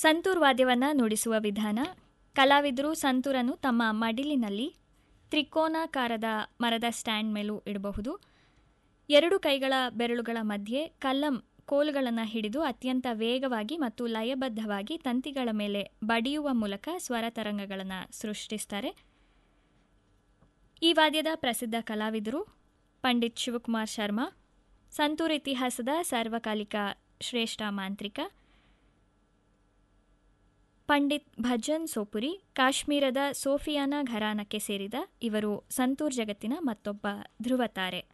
ಸಂತೂರ್ ವಾದ್ಯವನ್ನು ನುಡಿಸುವ ವಿಧಾನ ಕಲಾವಿದರು ಸಂತೂರನ್ನು ತಮ್ಮ ಮಡಿಲಿನಲ್ಲಿ ತ್ರಿಕೋನಾಕಾರದ ಮರದ ಸ್ಟ್ಯಾಂಡ್ ಮೇಲೂ ಇಡಬಹುದು ಎರಡು ಕೈಗಳ ಬೆರಳುಗಳ ಮಧ್ಯೆ ಕಲ್ಲಂ ಕೋಲುಗಳನ್ನು ಹಿಡಿದು ಅತ್ಯಂತ ವೇಗವಾಗಿ ಮತ್ತು ಲಯಬದ್ಧವಾಗಿ ತಂತಿಗಳ ಮೇಲೆ ಬಡಿಯುವ ಮೂಲಕ ಸ್ವರ ತರಂಗಗಳನ್ನು ಸೃಷ್ಟಿಸ್ತಾರೆ ಈ ವಾದ್ಯದ ಪ್ರಸಿದ್ಧ ಕಲಾವಿದರು ಪಂಡಿತ್ ಶಿವಕುಮಾರ್ ಶರ್ಮಾ ಸಂತೂರ್ ಇತಿಹಾಸದ ಸಾರ್ವಕಾಲಿಕ ಶ್ರೇಷ್ಠ ಮಾಂತ್ರಿಕ ಪಂಡಿತ್ ಭಜನ್ ಸೋಪುರಿ ಕಾಶ್ಮೀರದ ಸೋಫಿಯಾನಾ ಘರಾನಕ್ಕೆ ಸೇರಿದ ಇವರು ಸಂತೂರ್ ಜಗತ್ತಿನ ಮತ್ತೊಬ್ಬ ಧ್ರುವತಾರೆ